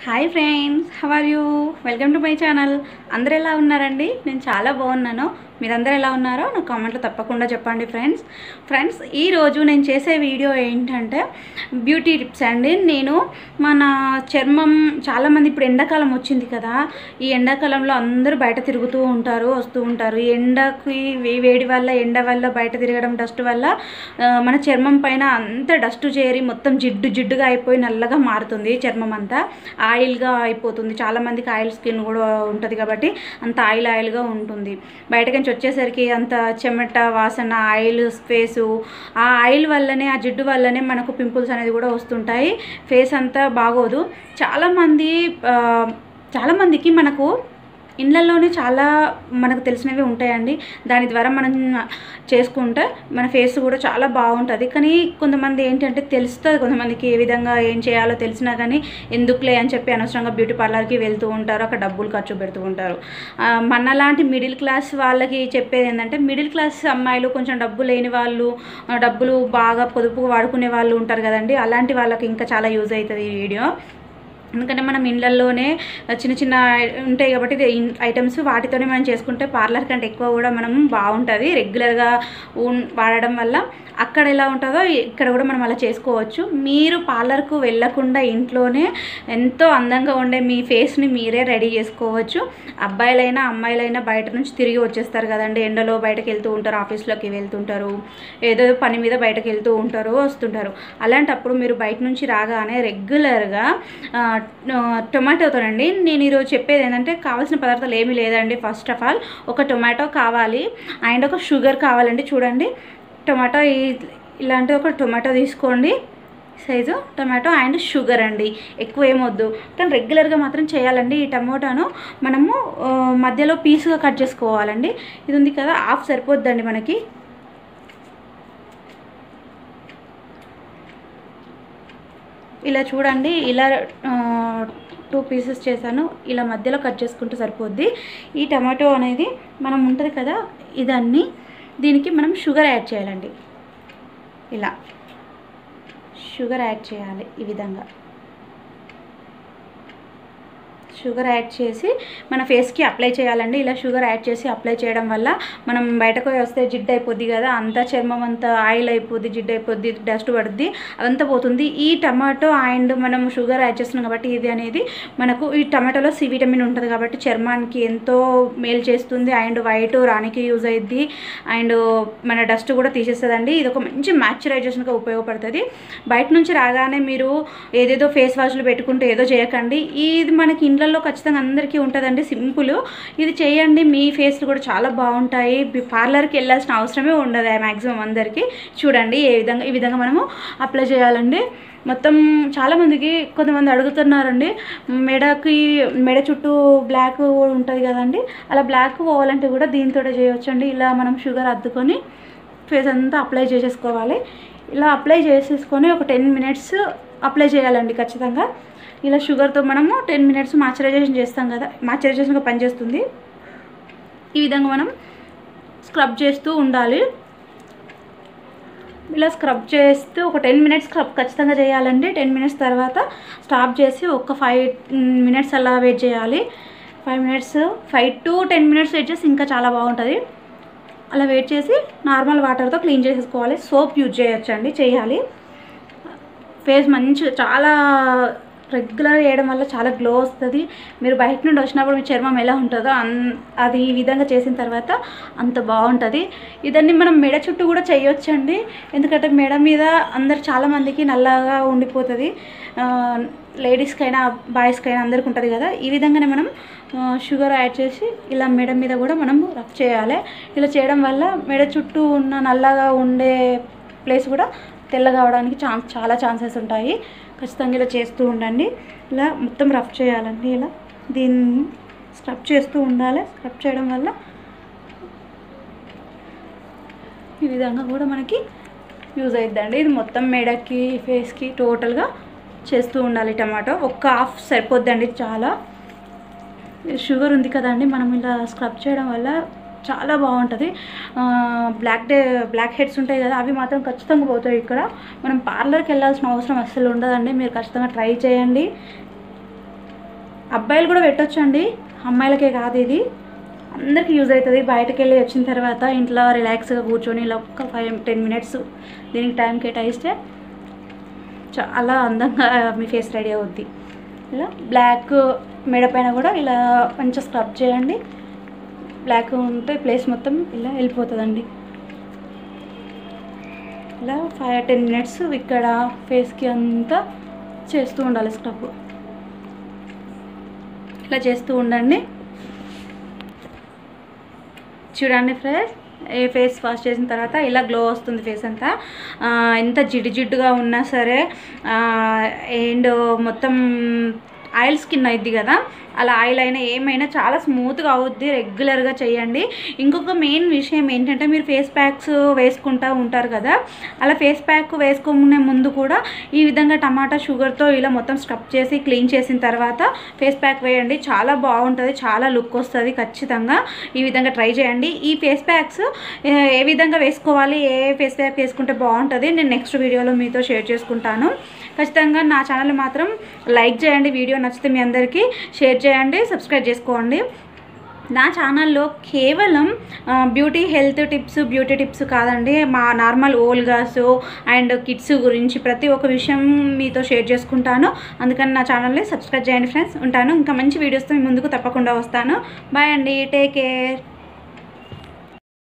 hi friends how are you welcome to my channel అందరు ఎలా ఉన్నారండి నేను చాలా బాగున్నాను మీరందరూ ఎలా ఉన్నారో నా కామెంట్లో తప్పకుండా చెప్పండి ఫ్రెండ్స్ ఫ్రెండ్స్ ఈరోజు నేను చేసే వీడియో ఏంటంటే బ్యూటీ టిప్స్ అండి నేను మన చర్మం చాలామంది ఇప్పుడు ఎండాకాలం వచ్చింది కదా ఈ ఎండాకాలంలో అందరూ బయట తిరుగుతూ ఉంటారు వస్తూ ఉంటారు ఈ ఎండకి వే- వేడి వల్ల ఎండ వల్ల బయట తిరగడం డస్ట్ వల్ల ఆ, మన చర్మం పైన అంత డస్ట్ చేరి మొత్తం జిడ్డు జిడ్డుగా అయిపోయి నల్లగా మారుతుంది చర్మం అంతా ఆయిల్గా అయిపోతుంది చాలామందికి ఆయిల్ స్కిన్ కూడా ఉంటుంది కాబట్టి అంత ఆయిల్ ఆయిల్గా ఉంటుంది బయటకి నుంచి వచ్చేసరికి అంత చెమట వాసన ఆయిల్ ఫేసు ఆ ఆయిల్ వల్లనే ఆ జిడ్డు వల్లనే మనకు పింపుల్స్ అనేది కూడా వస్తుంటాయి ఫేస్ అంతా బాగోదు చాలామంది ఆ, చాలామందికి మనకు ఇళ్ళల్లోనే చాలా మనకు తెలిసినవి ఉంటాయండి దాని ద్వారా మనం చేసుకుంటే మన ఫేస్ కూడా చాలా బాగుంటుంది కానీ కొంతమంది ఏంటంటే తెలుస్తుంది కొంతమందికి ఏ విధంగా ఏం చేయాలో తెలిసినా కానీ ఎందుకులే అని చెప్పి అనవసరంగా బ్యూటీ పార్లర్కి వెళ్తూ ఉంటారు అక్కడ డబ్బులు ఖర్చు పెడుతూ ఉంటారు ఆ, మనలాంటి మిడిల్ క్లాస్ వాళ్ళకి చెప్పేది ఏంటంటే మిడిల్ క్లాస్ అమ్మాయిలు కొంచెం డబ్బు లేని వాళ్ళు ఆ, డబ్బులు బాగా పొదుపు వాడుకునే వాళ్ళు ఉంటారు కదండి అలాంటి వాళ్ళకి ఇంకా చాలా యూజ్ అవుతుంది ఈ వీడియో ఎందుకంటే మనం ఇండ్లల్లోనే చిన్న చిన్న ఉంటాయి కాబట్టి ఇది ఇన్- ఐటమ్స్ వాటితోనే మనం చేసుకుంటే పార్లర్ కంటే ఎక్కువ కూడా మనం బాగుంటుంది రెగ్యులర్గా ఉన్- వాడడం వల్ల అక్కడ ఎలా ఉంటుందో ఇక్కడ కూడా మనం అలా చేసుకోవచ్చు మీరు పార్లర్కు వెళ్ళకుండా ఇంట్లోనే ఎంతో అందంగా ఉండే మీ ఫేస్ని మీరే రెడీ చేసుకోవచ్చు అబ్బాయిలైనా అమ్మాయిలైనా బయట నుంచి తిరిగి వచ్చేస్తారు కదండి ఎండలో బయటకు వెళ్తూ ఉంటారు ఆఫీస్లోకి వెళ్తుంటారు ఏదో పని మీద బయటకు వెళ్తూ ఉంటారు వస్తుంటారు అలాంటప్పుడు మీరు బయట నుంచి రాగానే రెగ్యులర్గా టొమాటోతోనండి నేను ఈరోజు చెప్పేది ఏంటంటే కావాల్సిన పదార్థాలు ఏమీ లేదండి ఫస్ట్ ఆఫ్ ఆల్ ఒక టొమాటో కావాలి అండ్ ఒక షుగర్ కావాలండి చూడండి టొమాటో ఈ- ఇలాంటి ఒక టొమాటో తీసుకోండి సైజు టమాటో అండ్ షుగర్ అండి ఎక్కువ ఏమొద్దు కానీ రెగ్యులర్గా మాత్రం చేయాలండి ఈ టమోటాను మనము ఆ, మధ్యలో పీసుగా కట్ చేసుకోవాలండి ఇది ఉంది కదా హాఫ్ సరిపోద్దండి మనకి ఇలా చూడండి ఇలా టూ పీసెస్ చేశాను ఇలా మధ్యలో కట్ చేసుకుంటే సరిపోద్ది ఈ టమాటో అనేది మనం ఉంటుంది కదా ఇదన్నీ దీనికి మనం షుగర్ యాడ్ చేయాలండి ఇలా షుగర్ యాడ్ చేయాలి ఈ విధంగా షుగర్ యాడ్ చేసి మన ఫేస్కి అప్లై చేయాలండి ఇలా షుగర్ యాడ్ చేసి అప్లై చేయడం వల్ల మనం బయటకు వస్తే జిడ్డు అయిపోద్ది కదా అంతా చర్మం అంతా ఆయిల్ అయిపోద్ది జిడ్డు అయిపోద్ది డస్ట్ పడుద్ది అదంతా పోతుంది ఈ టమాటో అండ్ మనం షుగర్ యాడ్ చేస్తున్నాం కాబట్టి ఇది అనేది మనకు ఈ టమాటోలో సి విటమిన్ ఉంటుంది కాబట్టి చర్మానికి ఎంతో మేలు చేస్తుంది అండ్ వైట్ రానికి యూజ్ అయ్యిద్ది అండ్ మన డస్ట్ కూడా తీసేస్తుందండి ఇది ఒక మంచి మ్యాచురైజేషన్గా ఉపయోగపడుతుంది బయట నుంచి రాగానే మీరు ఏదేదో ఫేస్ వాష్లు పెట్టుకుంటే ఏదో చేయకండి ఇది మనకి ఇండ్లలో ఖచ్చితంగా అందరికీ ఉంటుందండి సింపుల్ ఇది చేయండి మీ ఫేస్లు కూడా చాలా బాగుంటాయి బి- పార్లర్కి వెళ్ళాల్సిన అవసరమే ఉండదు మ్యాక్సిమం అందరికీ చూడండి ఏ విధంగా ఈ విధంగా మనము అప్లై చేయాలండి మొత్తం చాలామందికి కొంతమంది అడుగుతున్నారండి మెడకి మెడ చుట్టూ బ్లాక్ ఉంటుంది కదండి అలా బ్లాక్ పోవాలంటే కూడా దీంతో చేయొచ్చండి ఇలా మనం షుగర్ అద్దుకొని ఫేస్ అంతా అప్లై చేసేసుకోవాలి ఇలా అప్లై చేసేసుకొని ఒక టెన్ మినిట్స్ అప్లై చేయాలండి ఖచ్చితంగా ఇలా షుగర్తో మనము టెన్ మినిట్స్ మాయిశ్చరైజేషన్ చేస్తాం కదా మాయిశ్చరైజేషన్గా పనిచేస్తుంది ఈ విధంగా మనం స్క్రబ్ చేస్తూ ఉండాలి ఇలా స్క్రబ్ చేస్తూ ఒక టెన్ మినిట్స్ స్క్రబ్ ఖచ్చితంగా చేయాలండి టెన్ మినిట్స్ తర్వాత స్టాప్ చేసి ఒక ఫైవ్ మినిట్స్ అలా వెయిట్ చేయాలి five minutes five to ten minutes wait చేసి ఇంకా చాలా బాగుంటుంది అలా వెయిట్ చేసి నార్మల్ వాటర్తో క్లీన్ చేసేసుకోవాలి సోప్ యూజ్ చేయొచ్చండి చేయాలి ఫేస్ మంచి చాలా రెగ్యులర్ చేయడం వల్ల చాలా గ్లో వస్తుంది మీరు బయట నుండి వచ్చినప్పుడు మీ చర్మం ఎలా ఉంటుందో అన్ అది ఈ విధంగా చేసిన తర్వాత అంత బాగుంటుంది ఇదన్నీ మనం మెడ చుట్టూ కూడా చేయొచ్చండి ఎందుకంటే మెడ మీద అందరు చాలామందికి నల్లగా ఉండిపోతుంది లేడీస్కైనా బాయ్స్కైనా అందరికి ఉంటుంది కదా ఈ విధంగానే మనం ఆ, షుగర్ యాడ్ చేసి ఇలా మెడ మీద కూడా మనం రఫ్ చేయాలి ఇలా చేయడం వల్ల మెడ చుట్టూ ఉన్న నల్లగా ఉండే ప్లేస్ కూడా తెల్లగా అవడానికి ఛాన్స్ చాలా ఛాన్సెస్ ఉంటాయి ఖచ్చితంగా ఇలా చేస్తూ ఉండండి ఇలా మొత్తం రఫ్ చేయాలండి ఇలా దీన్ని స్క్రబ్ చేస్తూ ఉండాలి స్క్రబ్ చేయడం వల్ల ఈ విధంగా కూడా మనకి యూజ్ అవుతుందండి ఇది మొత్తం మెడకి ఫేస్కి టోటల్గా చేస్తూ ఉండాలి టమాటో ఒక్క హాఫ్ సరిపోద్దండి చాలా షుగర్ ఉంది కదండి మనం ఇలా స్క్రబ్ చేయడం వల్ల చాలా బాగుంటుంది బ్లాక్ డే బ్లాక్ హెడ్స్ ఉంటాయి కదా అవి మాత్రం ఖచ్చితంగా పోతాయి ఇక్కడ మనం పార్లర్కి వెళ్ళాల్సిన అవసరం అస్సలు ఉండదండి మీరు ఖచ్చితంగా ట్రై చేయండి అబ్బాయిలు కూడా పెట్టొచ్చండి అమ్మాయిలకే కాదు ఇది అందరికీ యూజ్ అవుతుంది బయటకు వెళ్ళి వచ్చిన తర్వాత ఇంట్లో రిలాక్స్గా కూర్చొని ఇలా ఒక్క ఫైవ్ టెన్ మినిట్స్ దీనికి టైం కేటాయిస్తే చాలా అందంగా మీ ఫేస్ రెడీ అవుద్ది ఇలా బ్లాక్ మెడ పైన కూడా ఇలా మంచిగా స్క్రబ్ చేయండి బ్లాక్ ఉంటే ప్లేస్ మొత్తం ఇలా వెళ్ళిపోతుందండి ఇలా ఫైవ్ టెన్ మినిట్స్ ఇక్కడ ఫేస్కి అంతా చేస్తూ ఉండాలి స్క్రబ్ ఇలా చేస్తూ ఉండండి చూడండి ఫ్రెండ్స్ ఏ ఫేస్ వాష్ చేసిన తర్వాత ఇలా గ్లో వస్తుంది ఫేస్ అంతా ఆ, ఎంత జిడ్డు జిడ్డుగా ఉన్నా సరే అండ్ మొత్తం ఆయిల్ స్కిన్ అయింది కదా అలా ఆయిల్ అయినా ఏమైనా చాలా స్మూత్గా అవుద్ది రెగ్యులర్గా చేయండి ఇంకొక మెయిన్ విషయం ఏంటంటే మీరు ఫేస్ ప్యాక్స్ వేసుకుంటూ ఉంటారు కదా అలా ఫేస్ ప్యాక్ వేసుకునే ముందు కూడా ఈ విధంగా టమాటా షుగర్తో ఇలా మొత్తం స్క్రబ్ చేసి క్లీన్ చేసిన తర్వాత ఫేస్ ప్యాక్ వేయండి చాలా బాగుంటుంది చాలా లుక్ వస్తుంది ఖచ్చితంగా ఈ విధంగా ట్రై చేయండి ఈ ఫేస్ ప్యాక్స్ ఏ ఏ విధంగా వేసుకోవాలి ఏ ఫేస్ ప్యాక్ వేసుకుంటే బాగుంటుంది నేను నెక్స్ట్ వీడియోలో మీతో షేర్ చేసుకుంటాను ఖచ్చితంగా నా ఛానల్ మాత్రం లైక్ చేయండి వీడియో నచ్చితే మీ అందరికీ షేర్ చేయండి సబ్స్క్రైబ్ చేసుకోండి నా ఛానల్లో కేవలం ఆ, beauty health tips beauty tips కాదండి మా నార్మల్ ఓల్గాస్ అండ్ కిడ్స్ గురించి ప్రతి ఒక్క విషయం మీతో షేర్ చేసుకుంటాను అందుకని నా ఛానల్ని సబ్స్క్రైబ్ చేయండి ఫ్రెండ్స్ ఉంటాను ఇంకా మంచి వీడియోస్తో మీ ముందుకు తప్పకుండా వస్తాను బాయ్ అండి టేక్ కేర్